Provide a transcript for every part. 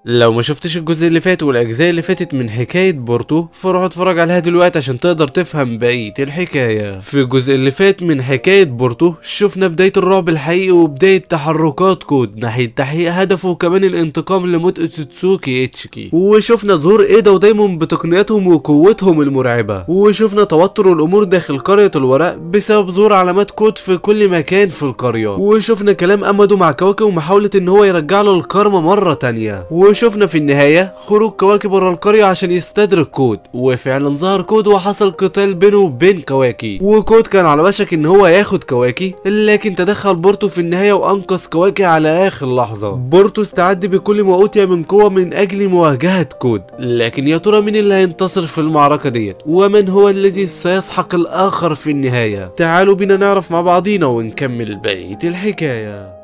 لو ما شفتش الجزء اللي فات والاجزاء اللي فاتت من حكايه بورتو فروح اتفرج عليها دلوقتي عشان تقدر تفهم بقيه الحكايه في الجزء اللي فات من حكايه بورتو شفنا بدايه الرعب الحقيقي وبدايه تحركات كود ناحيه تحقيق هدفه وكمان الانتقام لموت اوتسوتسوكي اتشيكي وشفنا ظهور ايدا ودايمون بتقنياتهم وقوتهم المرعبه وشفنا توتر الامور داخل قريه الورق بسبب ظهور علامات كود في كل مكان في القريه وشفنا كلام امادو مع كواكب ومحاوله ان هو يرجع له الكارما مره تانية وشفنا في النهايه خروج كواكب بره القريه عشان يستدرك كود وفعلا ظهر كود وحصل قتال بينه وبين كواكي وكود كان على وشك ان هو ياخد كواكي لكن تدخل بورتو في النهايه وانقذ كواكي على اخر لحظه بورتو استعد بكل ما اوتي من قوه من اجل مواجهه كود لكن يا ترى مين اللي هينتصر في المعركه ديت ومن هو الذي سيسحق الاخر في النهايه تعالوا بينا نعرف مع بعضينا ونكمل بقيه الحكايه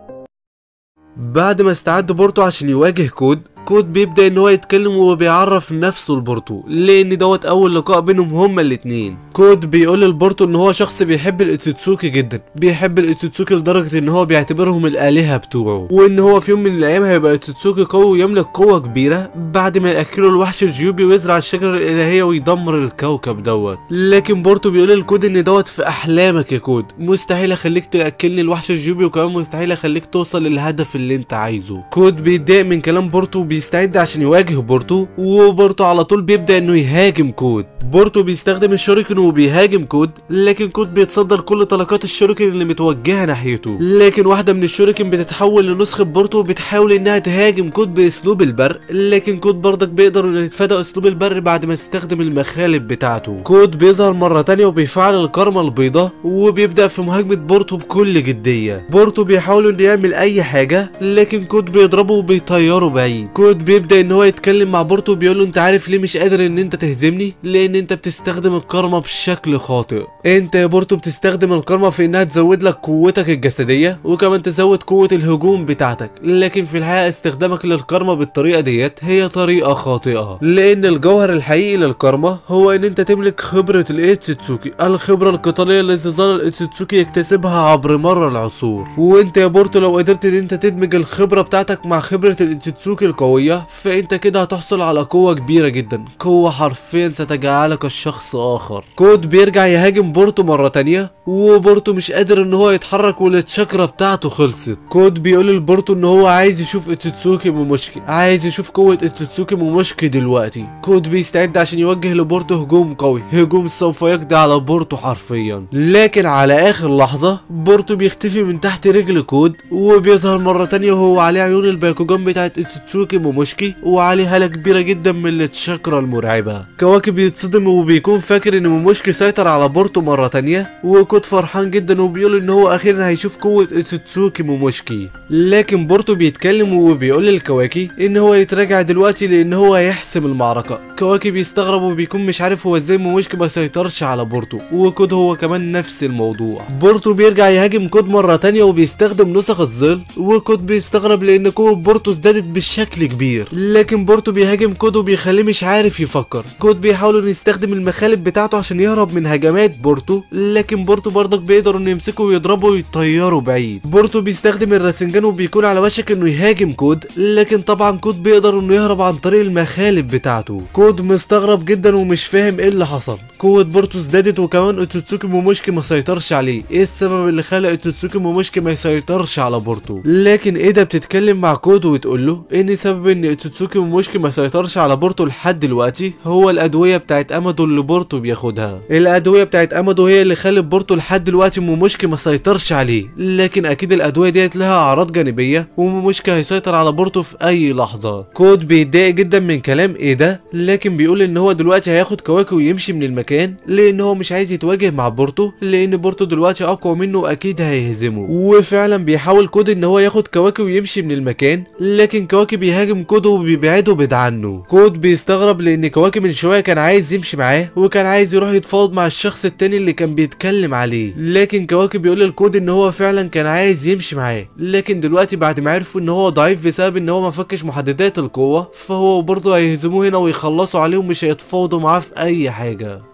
بعد ما استعد بورتو عشان يواجه كود كود بيبدا ان هو يتكلم وبيعرف نفسه لبورتو لان دوت اول لقاء بينهم هما الاتنين كود بيقول لبورتو ان هو شخص بيحب الاوتسوتسوكي جدا بيحب الاوتسوتسوكي لدرجه ان هو بيعتبرهم الالهه بتوعه وان هو في يوم من الايام هيبقى اوتسوتسوكي قوي ويملك قوه كبيره بعد ما ياكله الوحش الجيوبي ويزرع الشجره الالهيه ويدمر الكوكب دوت لكن بورتو بيقول لكود ان دوت في احلامك يا كود مستحيل اخليك تاكلني الوحش الجيوبي وكمان مستحيل اخليك توصل للهدف اللي انت عايزه كود بيتضايق من كلام بورتو بيستعد عشان يواجه بورتو وبورتو على طول بيبدا انه يهاجم كود بورتو بيستخدم الشوريكن وبيهاجم كود لكن كود بيتصدر كل طلقات الشوريكن اللي متوجهه ناحيته لكن واحده من الشوريكن بتتحول لنسخه بورتو وبتحاول انها تهاجم كود باسلوب البرق لكن كود برضك بيقدر انه يتفادى اسلوب البرق بعد ما يستخدم المخالب بتاعته كود بيظهر مره تانية وبيفعل الكارما البيضاء وبيبدا في مهاجمه بورتو بكل جديه بورتو بيحاول انه يعمل اي حاجه لكن كود بيضربه وبيطيره بعيد كود بيبدا ان هو يتكلم مع بورتو بيقول له انت عارف ليه مش قادر ان انت تهزمني لان انت بتستخدم الكارما بشكل خاطئ انت يا بورتو بتستخدم الكارما في انها تزود لك قوتك الجسديه وكمان تزود قوه الهجوم بتاعتك لكن في الحقيقه استخدامك للكارما بالطريقه ديت هي طريقه خاطئه لان الجوهر الحقيقي للكارما هو ان انت تملك خبره الايتسوتسوكي الخبره القتاليه التي ظل الايتسوتسوكي يكتسبها عبر مر العصور وانت يا بورتو لو قدرت ان انت تدمج الخبره بتاعتك مع خبره الايتسوتسوكي القويه فانت كده هتحصل على قوه كبيره جدا قوه حرفيا ستجعلك الشخص اخر كود بيرجع يهاجم بورتو مره تانية وبورتو مش قادر ان هو يتحرك والتشاكرا بتاعته خلصت كود بيقول لبورتو ان هو عايز يشوف اتسوتسوكي موموشكي عايز يشوف قوه اتسوتسوكي موموشكي دلوقتي كود بيستعد عشان يوجه لبورتو هجوم قوي هجوم سوف يقضي على بورتو حرفيا لكن على اخر لحظه بورتو بيختفي من تحت رجل كود وبيظهر مره تانية وهو عليه عيون الباكوجان بتاعت اتسوتسوكي موموشكي وعليه هاله كبيره جدا من التشاكرا المرعبه كواكب بيتصدم وبيكون فاكر ان موموشكي سيطر على بورتو مره تانية وكود فرحان جدا وبيقول ان هو اخيرا هيشوف قوه اتسوتسوكي موموشكي لكن بورتو بيتكلم وبيقول للكواكي ان هو يتراجع دلوقتي لان هو هيحسم المعركه كواكي بيستغرب وبيكون مش عارف هو ازاي موموشكي ما سيطرش على بورتو وكود هو كمان نفس الموضوع بورتو بيرجع يهاجم كود مره تانية وبيستخدم نسخ الظل وكود بيستغرب لان قوه بورتو ازدادت بشكل كبير لكن بورتو بيهاجم كود وبيخليه مش عارف يفكر كود بيحاول انه يستخدم المخالب بتاعته عشان يهرب من هجمات بورتو لكن بورتو برضك بيقدر انه يمسكه ويضربه ويطيره بعيد بورتو بيستخدم الراسنجان وبيكون على وشك انه يهاجم كود لكن طبعا كود بيقدر انه يهرب عن طريق المخالب بتاعته كود مستغرب جدا ومش فاهم ايه اللي حصل قوة بورتو ازدادت وكمان اوتوتسوكي موموشكي ما سيطرش عليه ايه السبب اللي خلى اوتوتسوكي موموشكي ما يسيطرش على بورتو لكن ايدا بتتكلم مع كود وتقول له ان سبب ان اوتوتسوكي موموشكي ما سيطرش على بورتو لحد دلوقتي هو الادويه بتاعت امادو اللي بورتو بياخدها الادويه بتاعت امادو هي اللي خلت بورتو لحد دلوقتي موموشكي ما سيطرش عليه لكن اكيد الادويه ديت لها اعراض جانبيه وموموشكي هيسيطر على بورتو في اي لحظه كود بيتضايق جدا من كلام ايه ده لكن بيقول ان هو دلوقتي هياخد كواكي ويمشي من المكان لان هو مش عايز يتواجه مع بورتو لان بورتو دلوقتي اقوى منه واكيد هيهزمه وفعلا بيحاول كود ان هو ياخد كواكي ويمشي من المكان لكن كواكي بيهاجم كود وبيبعده بعيد عنه كود بيستغرب لان كواكي من شويه كان عايز يمشي معاه وكان عايز يروح يتفاوض مع الشخص التاني اللي كان بيتكلم عليه لكن كواكي بيقول للكود ان هو فعلا كان عايز يمشي معاه لكن دلوقتي بعد ما عرفوا ان هو ضعيف بسبب ان هو ما فكش محددات القوه فهو برضه هيهزموه هنا ويخلصوا عليه ومش هيتفاوضوا معاه في اي حاجه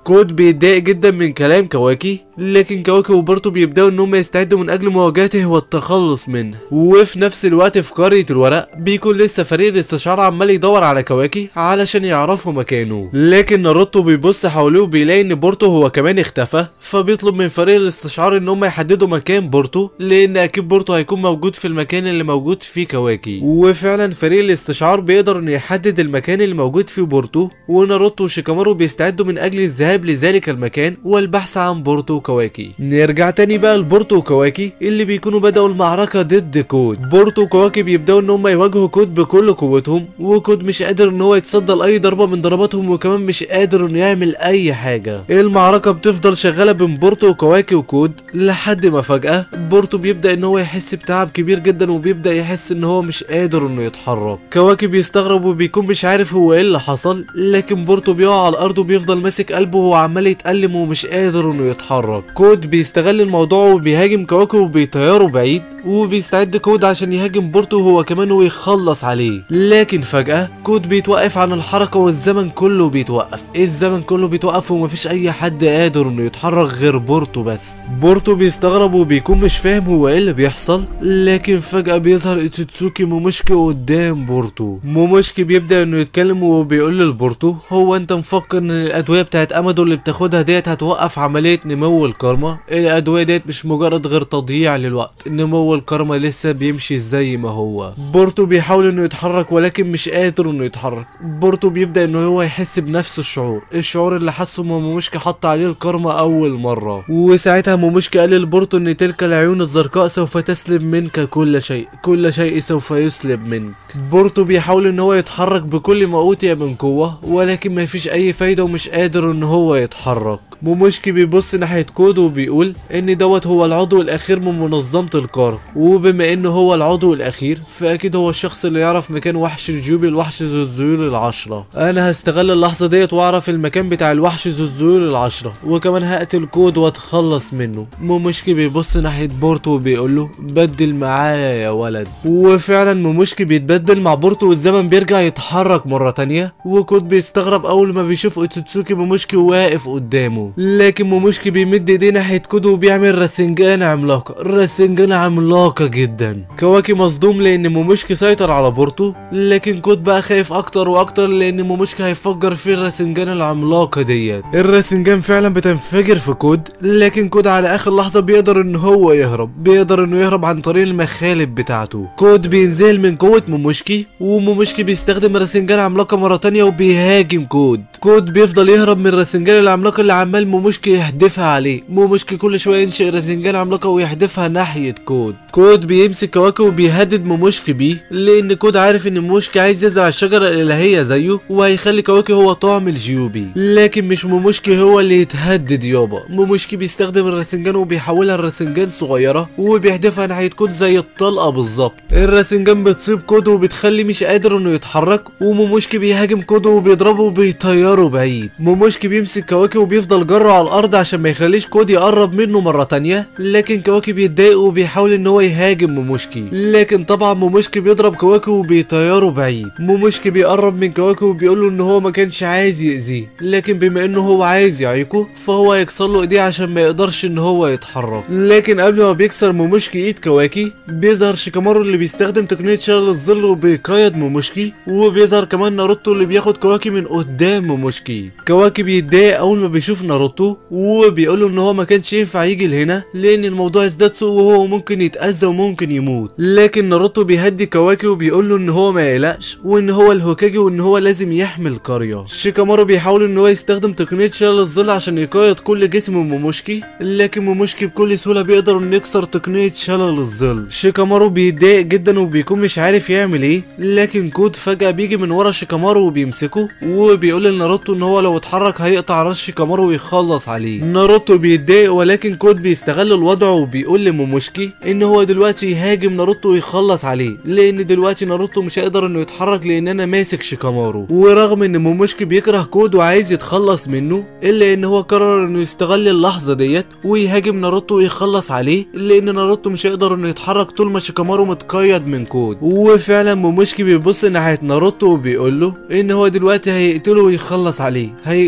كود بيتضايق جدا من كلام كواكي لكن كواكي وبورتو بيبداوا ان هم يستعدوا من اجل مواجهته والتخلص منه وفي نفس الوقت في قرية الورق بيكون لسه فريق الاستشارة عمال يدور على كواكي علشان يعرفوا مكانه لكن ناروتو بيبص حواليه وبيلاقي ان بورتو هو كمان اختفى فبيطلب من فريق الاستشعار ان هم يحددوا مكان بورتو لان اكيد بورتو هيكون موجود في المكان اللي موجود فيه كواكي وفعلا فريق الاستشعار بيقدر انه يحدد المكان اللي موجود فيه بورتو وناروتو وشيكامارو بيستعدوا من اجل الذهاب لذلك المكان والبحث عن بورتو وكواكي نرجع تاني بقى لبورتو وكواكي اللي بيكونوا بدأوا المعركة ضد كود بورتو وكواكي بيبدأوا ان هم يواجهوا كود بكل قوتهم وكود مش قادر ان هو يتصدى لاي ضربة من ضرباتهم وكمان مش قادر انه يعمل اي حاجة المعركة بتفضل شغالة بين بورتو وكواكي وكود لحد ما فجأة بورتو بيبدأ ان هو يحس بتعب كبير جدا وبيبدأ يحس ان هو مش قادر انه يتحرك كواكي بيستغرب وبيكون مش عارف هو ايه اللي حصل لكن بورتو بيقع على الارض وبيفضل ماسك قلبه وهو عمال يتألم ومش قادر انه يتحرك كود بيستغل الموضوع وبيهاجم كواكي وبيطيره بعيد وبيستعد كود عشان يهاجم بورتو هو كمان ويخلص عليه لكن فجأة كود بيتوقف عن الحركة والزمن كله بيتوقف الزمن كله بيتوقف ومفيش اي حد قادر انه يتحرك غير بورتو بس بورتو بيستغرب وبيكون مش فاهم هو ايه اللي بيحصل لكن فجأة بيظهر اتسوتسوكي موموشكي قدام بورتو موموشكي بيبدأ انه يتكلم وبيقول لبورتو هو انت مفكر ان الادوية بتاعت امادو اللي بتاخدها ديت هتوقف عملية نمو الكارما الادوية ديت مش مجرد غير تضييع للوقت نمو الكارما لسه بيمشي زي ما هو بورتو بيحاول انه يتحرك ولكن مش قادر انه يتحرك بورتو بيبدأ انه هو يحس بنفس الشعور الشعور اللي حسه ما موموشكي حط عليه الكارما اول مرة وساعتها موموشكي قال لبورتو ان تلك العيون الزرقاء سوف تسلب منك كل شيء كل شيء سوف يسلب منك بورتو بيحاول ان هو يتحرك بكل ما اوتي من قوة ولكن ما فيش اي فايدة ومش قادر ان هو يتحرك موموشكي بيبص ناحية كود وبيقول ان دوت هو العضو الاخير من منظمة الكار وبما انه هو العضو الاخير فاكيد هو الشخص اللي يعرف مكان وحش الجيوبي الوحش ذو الذيول العشرة انا هستغل اللحظة ديت واعرف المكان بتاع الوحش ذو الذيول العشرة وكمان هقتل كود واتخلص منه موموشكي بيبص ناحية بورتو وبيقول له بدل معايا يا ولد وفعلا موموشكي بيتبدل مع بورتو والزمن بيرجع يتحرك مرة تانية وكود بيستغرب اول ما بيشوف اوتوتسوكي موموشكي واقف قدامه لكن موموشكي بيمد ايديه ناحية كود وبيعمل راسنجان عملاقة راسنجان عملاقة جدا كواكي مصدوم لان موموشكي سيطر على بورتو لكن كود بقى خايف اكتر واكتر لان موموشكي هيفجر فيه الراسنجان العملاقة ديت الراسنجان فعلا بتنفجر في كود لكن كود على اخر لحظة بيقدر ان هو يهرب بيقدر انه يهرب عن طريق المخالب بتاعته كود بينزل من قوة موموشكي وموموشكي بيستخدم راسنجان عملاقة مرة تانية وبيهاجم كود كود بيفضل يهرب من الراسنجان العملاقة اللي عمال موموشكي يحدفها عليه موموشكي كل شوية ينشئ راسنجان عملاقة ويحدفها ناحية كود كود بيمسك كواكي وبيهدد موموشكي بيه لان كود عارف ان موموشكي عايز يزرع الشجرة الالهية زيه وهيخلي كواكي هو طعم الجيوبي لكن مش موموشكي هو اللي يتهدد يابا موموشكي بيستخدم الراسنجان وبيحولها لراسنجان صغيرة وبيحدفها ناحية كود زي الطلقة بالظبط الراسنجان بتصيب كود وبتخلي مش قادر انه يتحرك وموموشكي بيهاجم كود وبيضربه وبيطيره بعيد موموشكي بيمسك كواكي وبيفضل جره على الارض عشان ما يخليش كود يقرب منه مرة تانية لكن كواكي بيتضايق وبيحاول ان هو يهاجم موموشكي لكن طبعا موموشكي بيضرب كواكي وبيطيره بعيد موموشكي بيقرب من كواكي وبيقول له ان هو ما كانش عايز يأذيه لكن بما انه هو عايز يعيقه فهو يكسر له ايديه عشان ما يقدرش ان هو يتحرك لكن قبل ما بيكسر موموشكي ايد كواكي بيظهر شيكامارو اللي بيستخدم تقنية شلل الظل وبيقيد موموشكي وبيظهر كمان ناروتو اللي بياخد كواكي من قدام موموشكي كواكي بيتضايق اول ما بيشوف ناروتو وبيقول له ان هو ما كانش ينفع يجي لهنا لان الموضوع ازداد سوء وهو ممكن يتأذى وممكن يموت لكن ناروتو بيهدي كواكي وبيقول له ان هو ما يقلقش وان هو الهوكاجي وان هو لازم يحمي القرية شيكامارو بيحاول ان هو يستخدم تقنية شلل الظل عشان يقيد كل جسم موموشكي لكن موموشكي بكل سهولة بيقدر انه يكسر تقنية شلل الظل شيكامارو بيتضايق جدا وبيكون مش عارف يعمل ايه لكن كود فجأة بيجي من ورا شيكامارو وبيمسكه وبيقول لناروتو ان هو لو اتحرك هيقطع راس شيكامارو ويخلص عليه ناروتو بيتضايق ولكن كود بيستغل الوضع وبيقول لموموشكي ان هو دلوقتي يهاجم ناروتو ويخلص عليه لان دلوقتي ناروتو مش هيقدر انه يتحرك لان انا ماسك شيكامارو ورغم ان موموشكي بيكره كود وعايز يتخلص منه الا ان هو قرر انه يستغل اللحظه ديت ويهاجم ناروتو ويخلص عليه لان ناروتو مش هيقدر انه يتحرك طول ما شيكامارو متقيد من كود وفعلا موموشكي بيبص ناحيه ناروتو وبيقول له ان هو دلوقتي هيقتله ويخلص عليه هيقتله ويخلص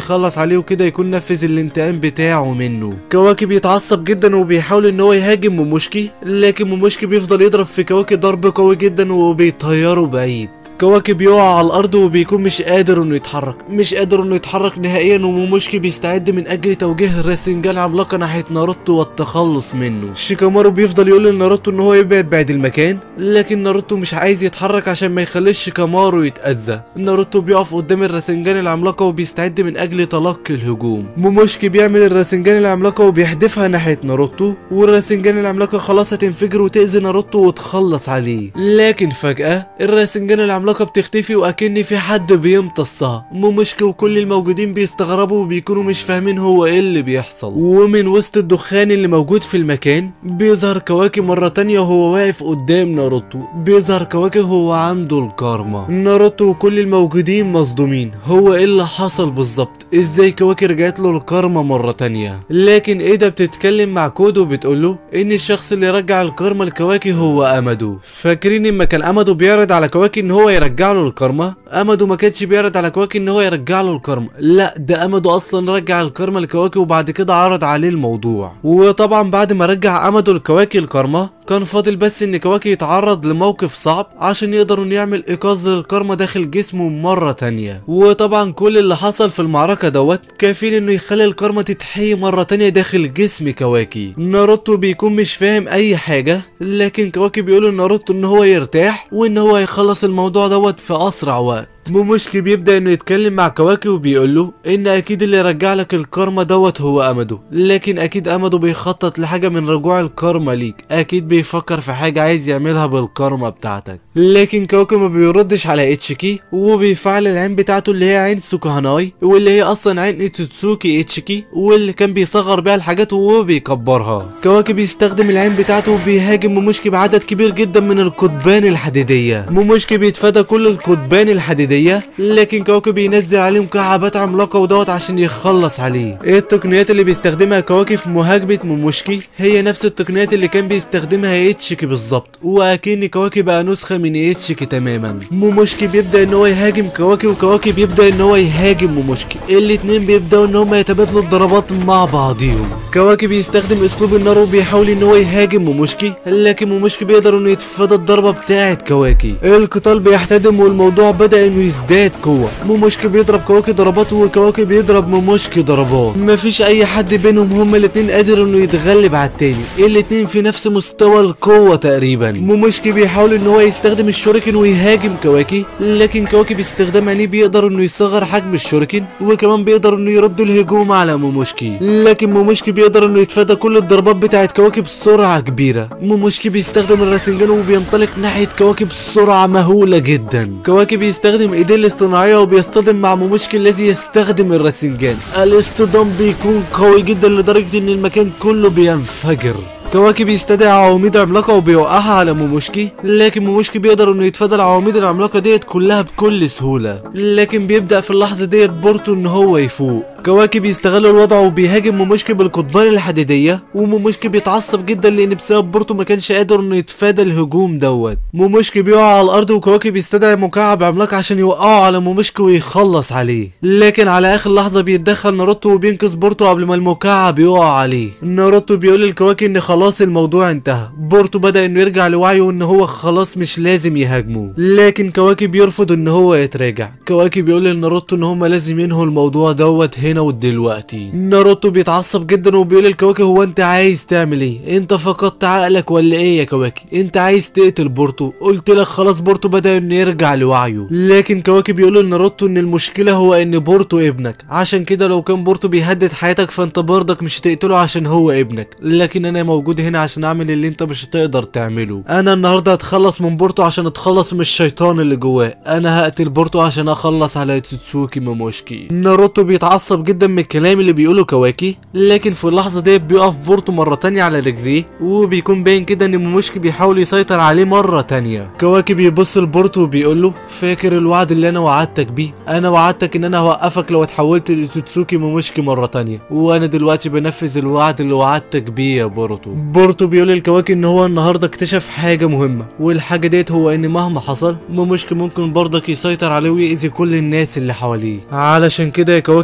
يخلص عليه وكده يكون نفذ الانتقام بتاعه منه كواكي بيتعصب جدا وبيحاول ان هو يهاجم موموشكي لكن موموشكي بيفضل يضرب في كواكي ضرب قوي جدا وبيطيره بعيد كواكب بيقع على الارض وبيكون مش قادر انه يتحرك مش قادر انه يتحرك نهائيا وموموشكي بيستعد من اجل توجيه راسنجان عملاقه ناحيه ناروتو والتخلص منه شيكامارو بيفضل يقول لناروتو ان هو يبعد بعد المكان لكن ناروتو مش عايز يتحرك عشان ما يخليش شيكامارو يتاذى ناروتو بيقف قدام الراسنجان العملاقه وبيستعد من اجل تلقي الهجوم موموشكي بيعمل الراسنجان العملاقه وبيحدفها ناحيه ناروتو والراسنجان العملاقه خلاص هتنفجر وتاذي ناروتو وتخلص عليه لكن فجاه الراسنجان العملاقه بتختفي واكن في حد بيمتصها موموشكي وكل الموجودين بيستغربوا وبيكونوا مش فاهمين هو ايه اللي بيحصل ومن وسط الدخان اللي موجود في المكان بيظهر كواكي مرة تانية وهو واقف قدام ناروتو بيظهر كواكي وهو عنده الكارما ناروتو وكل الموجودين مصدومين هو ايه اللي حصل بالظبط ازاي كواكي رجعت له الكارما مرة تانية لكن ايدا بتتكلم مع كودو وبتقوله ان الشخص اللي رجع الكارما لكواكي هو امادو فاكرين اما كان امادو بيعرض على كواكي ان هو يرجع له الكارما امادو ما كانش بيعرض على كواكي ان هو يرجع له الكارما لا ده امادو اصلا رجع الكارما لكواكي وبعد كده عرض عليه الموضوع وطبعا بعد ما رجع امادو لكواكي الكارما كان فاضل بس ان كواكي يتعرض لموقف صعب عشان يقدر انه يعمل ايقاظ للكارما داخل جسمه مرة تانية وطبعا كل اللي حصل في المعركة دوت كافيين انه يخلي الكارما تتحيي مرة تانية داخل جسم كواكي ناروتو بيكون مش فاهم اي حاجة لكن كواكي بيقول لناروتو ان هو يرتاح وان هو يخلص الموضوع دوت في اسرع وقت موموشكي بيبدا انه يتكلم مع كواكي وبيقول له ان اكيد اللي رجع لك الكارما دوت هو امادو لكن اكيد امادو بيخطط لحاجه من رجوع الكارما ليك اكيد بيفكر في حاجه عايز يعملها بالكارما بتاعتك لكن كواكي ما بيردش على اتشيكي وبيفعل العين بتاعته اللي هي عين سوكوهاناي واللي هي اصلا عين ايتوتسوكي اتشيكي واللي كان بيصغر بيها الحاجات وبيكبرها كواكي بيستخدم العين بتاعته وبيهاجم موموشكي بعدد كبير جدا من القضبان الحديديه موموشكي بيتفادى كل القضبان الحديديه لكن كواكي بينزل عليه مكعبات عملاقه ودوت عشان يخلص عليه ايه التقنيات اللي بيستخدمها كواكي في مهاجمه موموشكي هي نفس التقنيات اللي كان بيستخدمها اتشيكي بالظبط واكن كواكي بقى نسخه من اتشيكي تماما موموشكي بيبدا ان هو يهاجم كواكي وكواكي بيبدا ان هو يهاجم موموشكي الاتنين بيبداوا ان هم يتبادلوا الضربات مع بعضيهم كواكي بيستخدم اسلوب النار وبيحاول ان هو يهاجم موموشكي لكن موموشكي بيقدر انه يتفادى الضربه بتاعه كواكي القتال بيحتدم والموضوع بدا انه يزداد قوه موموشكي بيضرب كواكي ضربات وكواكي بيضرب موموشكي ضربات مفيش اي حد بينهم هما الاتنين قادر انه يتغلب على التاني الاتنين في نفس مستوى القوه تقريبا موموشكي بيحاول ان هو يستخدم الشوريكن ويهاجم كواكي لكن كواكي باستخدام عينيه بيقدر انه يصغر حجم الشوريكن وكمان بيقدر انه يرد الهجوم على موموشكي لكن موموشكي بيقدر انه يتفادى كل الضربات بتاعه كواكي بسرعه كبيره موموشكي بيستخدم الراسنجان وبينطلق ناحيه كواكي بسرعه مهوله جدا كواكي بيستخدم ايديه الاصطناعيه وبيصطدم مع موموشكي الذي يستخدم الراسنجان الاصطدام بيكون قوي جدا لدرجه ان المكان كله بينفجر كواكب بيستدعي عواميد عملاقة وبيوقعها على موموشكي لكن موموشكي بيقدر انه يتفادى العواميد العملاقة ديت كلها بكل سهولة لكن بيبدأ في اللحظة ديت بورتو ان هو يفوق كواكب بيستغل الوضع وبيهاجم موموشكي بالقضبان الحديدية وموموشكي بيتعصب جدا لان بسبب بورتو ما كانش قادر انه يتفادى الهجوم دوت موموشكي بيقع على الارض وكواكب بيستدعي مكعب عملاق عشان يوقعه على موموشكي ويخلص عليه لكن على اخر لحظة بيتدخل ناروتو وبينقذ بورتو قبل ما المكعب يقع عليه ناروتو بيقول للكواكب ان خلاص الموضوع انتهى بورتو بدا انه يرجع لوعيه وان هو خلاص مش لازم يهاجمه لكن كواكب يرفض ان هو يتراجع كواكب بيقول لناروتو ان هما لازم ينهوا الموضوع دوت هنا ودلوقتي ناروتو بيتعصب جدا وبيقول للكواكب هو انت عايز تعمل ايه انت فقدت عقلك ولا ايه يا كواكب انت عايز تقتل بورتو قلت لك خلاص بورتو بدا انه يرجع لوعيه لكن كواكب بيقول لناروتو ان المشكله هو ان بورتو ابنك عشان كده لو كان بورتو بيهدد حياتك فانت برضك مش هتقتله عشان هو ابنك لكن انا موجود هنا عشان اعمل اللي انت مش هتقدر تعمله انا النهارده هتخلص من بورتو عشان اتخلص من الشيطان اللي جواه انا هقتل بورتو عشان اخلص على تسوتسوكي موموشكي ناروتو بيتعصب جدا من الكلام اللي بيقوله كواكي لكن في اللحظه دي بيقف بورتو مره تانية على رجليه وبيكون باين كده ان موموشكي بيحاول يسيطر عليه مره تانية كواكي بيبص لبورتو وبيقول له فاكر الوعد اللي انا وعدتك بيه انا وعدتك ان انا هوقفك لو اتحولت لتوتسوكي موموشكي مره تانية وانا دلوقتي بنفذ الوعد اللي وعدتك بيه يا بورتو بورتو بيقول للكواكي ان هو النهارده اكتشف حاجه مهمه والحاجه ديت هو ان مهما حصل موموشكي ممكن برضك يسيطر عليه ويأذي كل الناس اللي حواليه علشان كده يا كواكي انا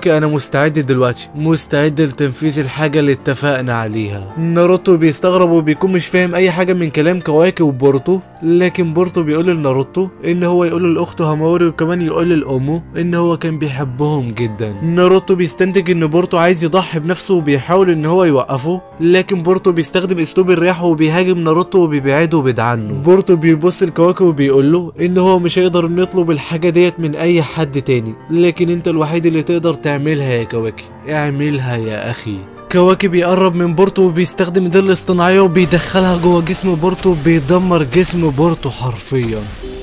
مستعد دلوقتي مستعد لتنفيذ الحاجة اللي اتفقنا عليها ناروتو بيستغرب وبيكون مش فاهم اي حاجة من كلام كواكي وبورتو لكن بورتو بيقول لناروتو ان هو يقول لاخته هاماوري وكمان يقول لامه ان هو كان بيحبهم جدا ناروتو بيستنتج ان بورتو عايز يضحي بنفسه وبيحاول ان هو يوقفه لكن بورتو بيستخدم اسلوب الرياح وبيهاجم ناروتو وبيبعده وبيبعد عنه بورتو بيبص لكواكي وبيقول له ان هو مش هيقدر انه يطلب الحاجة ديت من اي حد تاني لكن انت الوحيد اللي تقدر تعملها يا كواكي اعملها يا اخي كواكب بيقرب من بورتو وبيستخدم ظل اصطناعية وبيدخلها جوه جسم بورتو بيدمر جسم بورتو حرفيا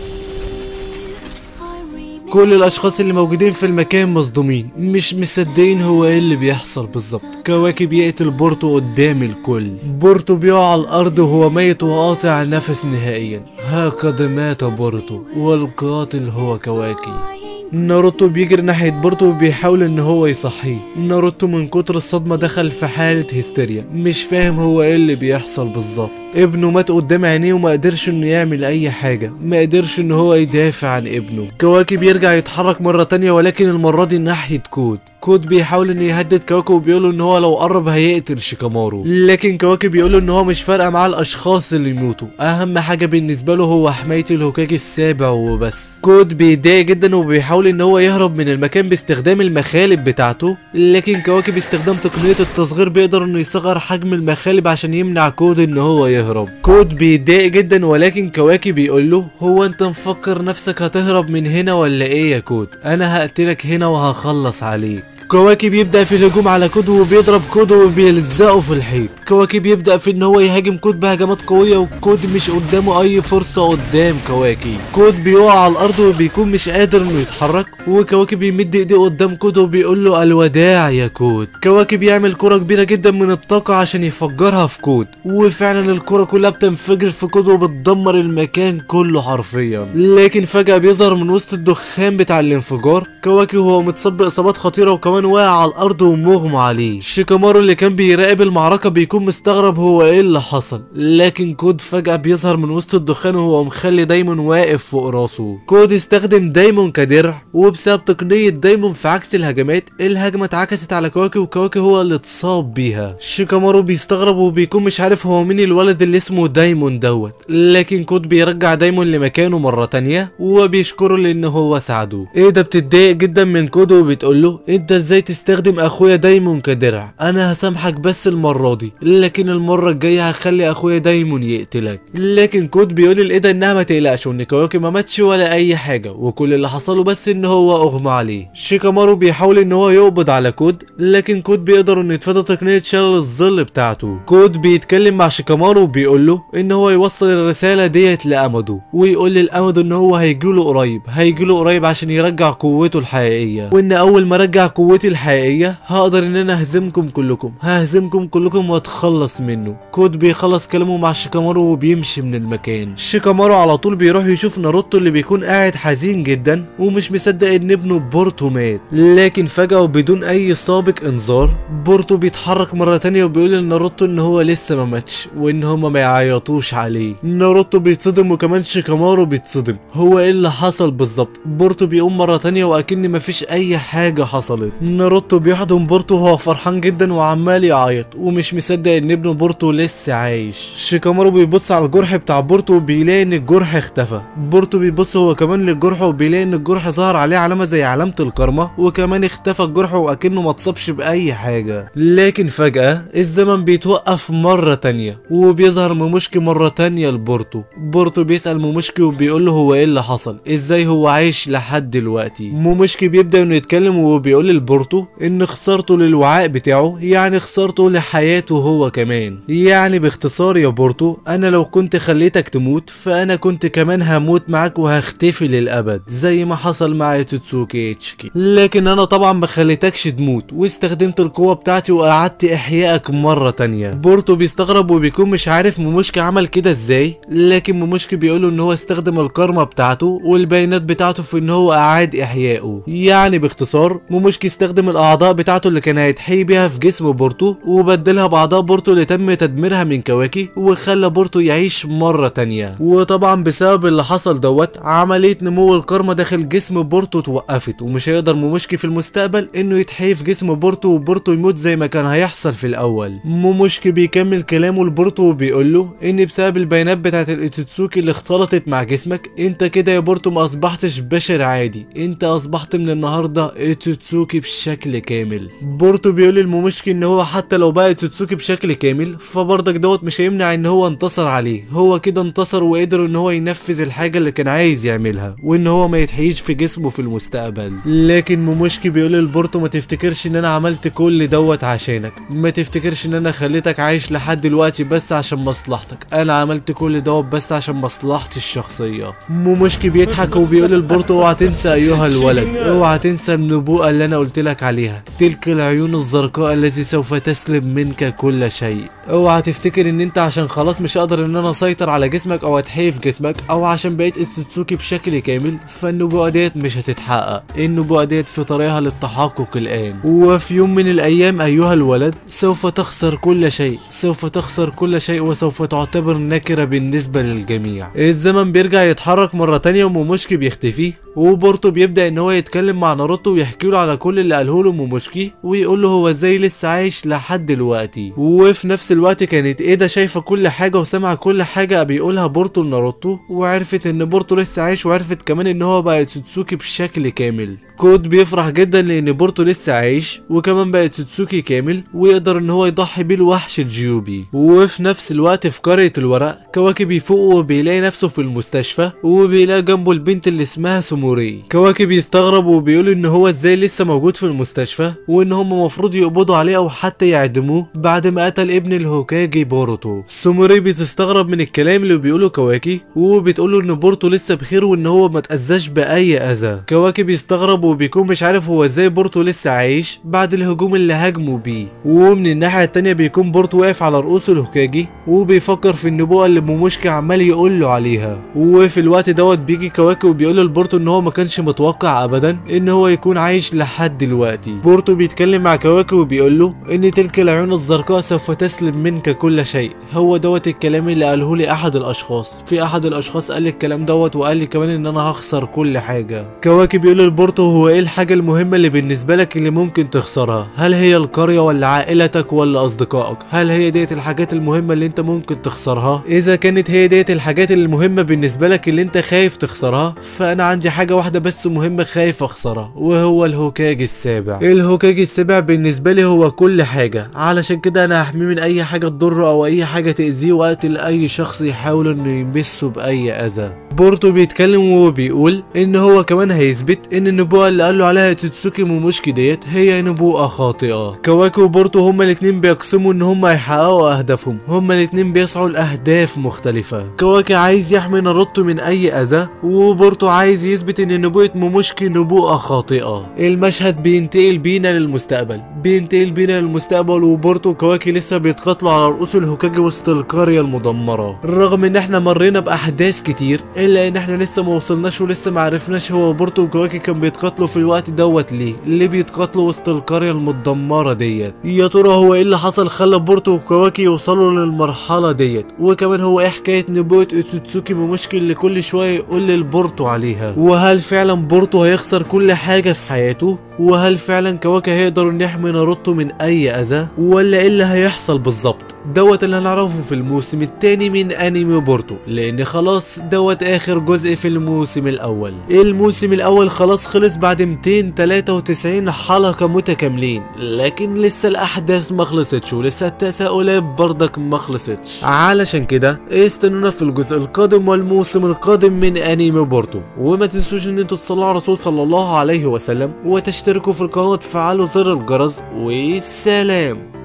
كل الاشخاص اللي موجودين في المكان مصدومين مش مصدقين هو ايه اللي بيحصل بالظبط كواكب يقتل بورتو قدام الكل بورتو بيقع على الارض وهو ميت وقاطع نفس نهائيا هكذا مات بورتو والقاتل هو كواكي ناروتو بيجري ناحية بورتو وبيحاول ان هو يصحيه ناروتو من كتر الصدمة دخل في حالة هستيريا مش فاهم هو ايه اللي بيحصل بالظبط ابنه مات قدام عينيه وما قدرش انه يعمل اي حاجة ما قدرش ان هو يدافع عن ابنه كواكب يرجع يتحرك مرة تانية ولكن المرة دي ناحية كود كود بيحاول انه يهدد كواكب وبيقوله ان هو لو قرب هيقتل شيكامارو لكن كواكب بيقوله ان هو مش فارقه معاه الاشخاص اللي يموتوا اهم حاجه بالنسبه له هو حمايه الهوكاجي السابع وبس كود بيتضايق جدا وبيحاول ان هو يهرب من المكان باستخدام المخالب بتاعته لكن كواكب باستخدام تقنيه التصغير بيقدر انه يصغر حجم المخالب عشان يمنع كود ان هو يهرب كود بيتضايق جدا ولكن كواكب بيقول له هو انت مفكر نفسك هتهرب من هنا ولا ايه يا كود انا هقتلك هنا وهخلص عليك كواكب يبدا في الهجوم على كود وبيضرب كود وبيلزقه في الحيط كواكب يبدا في ان هو يهاجم كود بهجمات قويه وكود مش قدامه اي فرصه قدام كواكب كود بيقع على الارض وبيكون مش قادر انه يتحرك وكواكب بيمد ايديه قدام كود وبيقول له الوداع يا كود كواكب يعمل كره كبيره جدا من الطاقه عشان يفجرها في كود وفعلا الكره كلها بتنفجر في كود وبتدمر المكان كله حرفيا لكن فجاه بيظهر من وسط الدخان بتاع الانفجار كواكب وهو متصاب باصابات خطيره وكمان واقع على الارض ومغمى عليه شيكامارو اللي كان بيراقب المعركه بيكون مستغرب هو ايه اللي حصل لكن كود فجاه بيظهر من وسط الدخان وهو مخلي دايمون واقف فوق راسه كود استخدم دايمون كدرع وبسبب تقنيه دايمون في عكس الهجمات الهجمه اتعكست على كواكي وكواكي هو اللي اتصاب بيها شيكامارو بيستغرب وبيكون مش عارف هو مين الولد اللي اسمه دايمون دوت لكن كود بيرجع دايمون لمكانه مره تانية وبيشكره لان هو ساعده ايه ده بتتضايق جدا من كود وبتقول له انت ازاي تستخدم اخويا دايمون كدرع انا هسامحك بس المره دي لكن المره الجايه هخلي اخويا دايمون يقتلك لكن كود بيقول لايدا انها ما تقلقش وان كواكي ما ماتش ولا اي حاجه وكل اللي حصله بس ان هو اغمى عليه شيكامارو بيحاول ان هو يقبض على كود لكن كود بيقدر انه يتفادى تقنيه شلل الظل بتاعته كود بيتكلم مع شيكامارو وبيقول له ان هو يوصل الرساله ديت لامادو ويقول لامادو ان هو هيجيله قريب هيجيله قريب عشان يرجع قوته الحقيقيه وان اول ما رجع قوتي الحقيقيه هقدر ان انا اهزمكم كلكم ههزمكم كلكم واتخلص منه كود بيخلص كلامه مع شيكامارو وبيمشي من المكان شيكامارو على طول بيروح يشوف ناروتو اللي بيكون قاعد حزين جدا ومش مصدق ان ابنه بورتو مات لكن فجاه وبدون اي سابق انذار بورتو بيتحرك مره تانية وبيقول لناروتو ان هو لسه ما ماتش وان هما ما يعيطوش عليه ناروتو بيتصدم وكمان شيكامارو بيتصدم هو ايه اللي حصل بالظبط بورتو بيقوم مره تانية واكن مفيش اي حاجه حصلت ناروتو بيحضن بورتو وهو فرحان جدا وعمال يعيط ومش مصدق ان ابنه بورتو لسه عايش شيكامارو بيبص على الجرح بتاع بورتو وبيلاقي ان الجرح اختفى بورتو بيبص هو كمان للجرح وبيلاقي ان الجرح ظهر عليه علامه زي علامه الكرمه وكمان اختفى الجرح واكنه ما اتصابش باي حاجه لكن فجاه الزمن بيتوقف مره تانية وبيظهر موموشكي مره تانية لبورتو بورتو بيسال موموشكي وبيقول له هو ايه اللي حصل ازاي هو عايش لحد دلوقتي موموشكي بيبدا انه يتكلم وبيقول لبورتو ان خسارته للوعاء بتاعه يعني خسارته لحياته هو كمان يعني باختصار يا بورتو انا لو كنت خليتك تموت فانا كنت كمان هموت معاك وهختفي للابد زي ما حصل مع توتسوكي اتشكي لكن انا طبعا ما خليتكش تموت واستخدمت القوه بتاعتي وقعدت احيائك مره تانية بورتو بيستغرب وبيكون مش عارف موموشكي عمل كده ازاي لكن موموشكي بيقوله ان هو استخدم الكارما بتاعته والبيانات بتاعته في ان هو اعاد احيائه يعني باختصار موموشكي استخدم استخدم الاعضاء بتاعته اللي كان هيتحيي بيها في جسم بورتو وبدلها باعضاء بورتو اللي تم تدميرها من كواكي وخلى بورتو يعيش مره تانية وطبعا بسبب اللي حصل دوت عمليه نمو الكارما داخل جسم بورتو توقفت ومش هيقدر موموشكي في المستقبل انه يتحيي في جسم بورتو وبورتو يموت زي ما كان هيحصل في الاول موموشكي بيكمل كلامه لبورتو وبيقول له ان بسبب البيانات بتاعت الايتوتسوكي اللي اختلطت مع جسمك انت كده يا بورتو ما اصبحتش بشر عادي انت اصبحت من النهارده ايتوتسوكي بشكل كامل بورتو بيقول للموموشكي ان هو حتى لو بقى ايتوتسوكي بشكل كامل فبرضك دوت مش هيمنع ان هو انتصر عليه هو كده انتصر وقدر ان هو ينفذ الحاجه اللي كان عايز يعملها وان هو ما يتحييش في جسمه في المستقبل لكن موموشكي بيقول لبورتو ما تفتكرش ان انا عملت كل دوت عشانك ما تفتكرش ان انا خليتك عايش لحد دلوقتي بس عشان مصلحتك انا عملت كل دوت بس عشان مصلحتي الشخصيه موموشكي بيضحك وبيقول لبورتو اوعى تنسى ايها الولد اوعى تنسى النبوءه اللي انا قلت لك عليها تلك العيون الزرقاء التي سوف تسلب منك كل شيء اوعى تفتكر ان انت عشان خلاص مش هقدر ان انا اسيطر على جسمك او اتحيي في جسمك او عشان بقيت اتسوتسوكي بشكل كامل فالنبوءه ديت مش هتتحقق النبوءه ديت في طريقها للتحقق الان وفي يوم من الايام ايها الولد سوف تخسر كل شيء سوف تخسر كل شيء وسوف تعتبر نكره بالنسبه للجميع الزمن بيرجع يتحرك مره تانية وموموشكي بيختفي وبورتو بيبدا ان هو يتكلم مع ناروتو ويحكي له على كل اللي قاله له موموشكي ويقول له هو ازاي لسه عايش لحد دلوقتي وفي نفس الوقت كانت ايدا شايفه كل حاجه وسامعه كل حاجه بيقولها بورتو لناروتو وعرفت ان بورتو لسه عايش وعرفت كمان ان هو بقى تسوتسوكي بشكل كامل كود بيفرح جدا لان بورتو لسه عايش وكمان بقى تسوتسوكي كامل ويقدر ان هو يضحي بيه الوحش الجيوبي وفي نفس الوقت في قريه الورق كواكب يفوق وبيلاقي نفسه في المستشفى وبيلاقي جنبه البنت اللي اسمها سوموري كواكب يستغرب وبيقول ان هو ازاي لسه موجود في المستشفى وان هم المفروض يقبضوا عليه او حتى يعدموه بعد ما قتل ابن الهوكاجي بوروتو سوموري بتستغرب من الكلام اللي بيقوله كواكي وبتقول له ان بورتو لسه بخير وان هو ما تاذاش باي اذى كواكب يستغرب وبيكون مش عارف هو ازاي بورتو لسه عايش بعد الهجوم اللي هاجموا بيه ومن الناحيه التانيه بيكون بورتو واقف على رؤوس الهوكاجي وبيفكر في النبوءه اللي موموشكي عمال يقول له عليها وفي الوقت دوت بيجي كواكي وبيقول لبورتو ان هو ما كانش متوقع ابدا ان هو يكون عايش لحد دلوقتي بورتو بيتكلم مع كواكي وبيقول له ان تلك العيون الزرقاء سوف تسلب منك كل شيء هو دوت الكلام اللي قاله لي احد الاشخاص في احد الاشخاص قال لي الكلام دوت وقال لي كمان ان انا هخسر كل حاجه كواكي بيقول لبورتو هو ايه الحاجه المهمه اللي بالنسبه لك اللي ممكن تخسرها هل هي القريه ولا عائلتك ولا اصدقائك هل هي ديت الحاجات المهمه اللي انت ممكن تخسرها اذا كانت هي ديت الحاجات المهمه بالنسبه لك اللي انت خايف تخسرها فانا عندي حاجه واحده بس مهمه خايف اخسرها وهو الهوكاج السابع الهوكاج السابع بالنسبه لي هو كل حاجه علشان كده انا هحميه من اي حاجه تضره او اي حاجه تاذيه واقتل اي شخص يحاول انه يمسه باي اذى بورتو بيتكلم وهو بيقول ان هو كمان هيثبت ان النبوءه اللي قال له عليها تتسوكي موموشكي ديت هي نبوءه خاطئه كواكي وبورتو هما الاتنين بيقسموا ان هما يحققوا اهدافهم هما الاتنين بيسعوا لاهداف مختلفه كواكي عايز يحمي ناروتو من اي اذى وبورتو عايز يثبت ان نبوءه موموشكي نبوءه خاطئه المشهد بينتقل بينا للمستقبل بينتقل بينا للمستقبل وبورتو وكواكي لسه بيتقاتلوا على رؤوس الهوكاجي وسط القريه المدمره رغم ان احنا مرينا باحداث كتير الا ان احنا لسه ما وصلناش ولسه ما عرفناش هو بورتو وكواكي كان بيتقاتلوا في الوقت دوت ليه ليه بيتقاتلوا وسط القريه المدمره ديت يا ترى هو ايه اللي حصل خلى بورتو وكواكي يوصلوا للمرحله ديت وكمان هو ايه حكايه نبوءه اوتسوتسوكي موموشكي اللي كل شويه يقول للبورتو عليها وهل فعلا بورتو هيخسر كل حاجه في حياته وهل فعلا كواكي هيقدر يحمي ناروتو من اي اذى ولا ايه اللي هيحصل بالظبط دوت اللي هنعرفه في الموسم الثاني من انمي بورتو لان خلاص دوت اخر جزء في الموسم الاول الموسم الاول خلاص خلص بعد 293 حلقة متكاملين لكن لسه الاحداث ما خلصتش ولسه التساؤلات برضك ما خلصتش علشان كده استنونا في الجزء القادم والموسم القادم من انمي بورتو وما تنسوش ان انتوا تصلوا على الرسول صلى الله عليه وسلم وتشتركوا في القناة وتفعلوا زر الجرس والسلام